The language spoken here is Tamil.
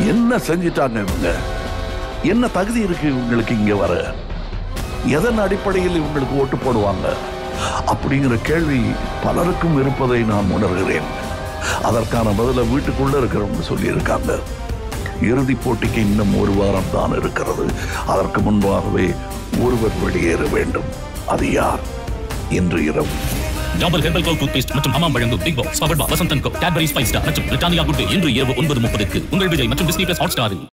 என்ன செஞ்சிட்டாங்க இவங்க என்ன தகுதி இருக்கு இவங்களுக்கு இங்க வர எதன் அடிப்படையில் இவங்களுக்கு ஓட்டு போடுவாங்க அப்படிங்கிற கேள்வி பலருக்கும் இருப்பதை நான் உணர்கிறேன் அதற்கான பதில வீட்டுக்குள்ள இருக்கிறவங்க சொல்லியிருக்காங்க இறுதிப் போட்டிக்கு இன்னும் ஒரு வாரம் தான் இருக்கிறது அதற்கு முன்பாகவே ஒருவர் வெளியேற வேண்டும் அது யார் இன்று இரவு டாபர் ஹெர்பல் கோ டூத்பேஸ்ட் மற்றும் அம்மா வழங்கும் big boss power Vasanth and co Cadbury spice star மற்றும் பிரிட்டானியா குட் டே இன்று இரவு ஒன்பது முப்பதுக்கு உங்கள் விஜய் மற்றும் டிஸ்னி பிளஸ் ஹாட் ஸ்டாரில்